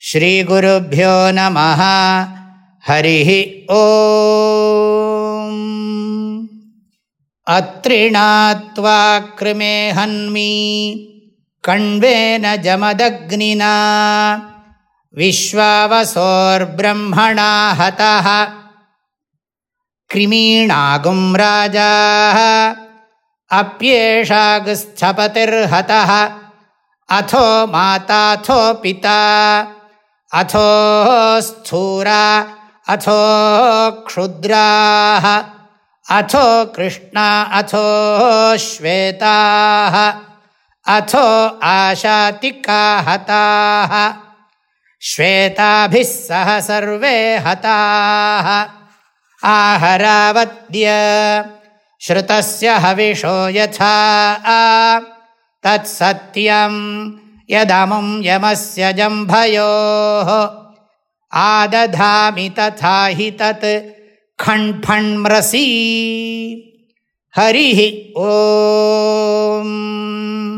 ஸ்ரீகுருப்போ நம ஹரி ஓம் அத்ரிணாத்வா கிருமே ஹன்மி கண்வேன ஜமதக்னினா विश्वावसोर्ब्रह्मणा हतः क्रिमीणागुं राजा अप्येषागुस्थपतिर्हतः अथो माताथो पिता अथो स्थूरा अथो क्षुद्राः अथो कृष्णा अथो श्वेताः अथो आशातिका हताः श्वेताभिः सह सर्वे हताः आहरावद्य श्रुतस्य हविषो यथा तत्सत्यम् यदमुं यमस्य जम्भयोः आदधामि तथा हि तत् खण्फण्म्रसी हरिः ॐ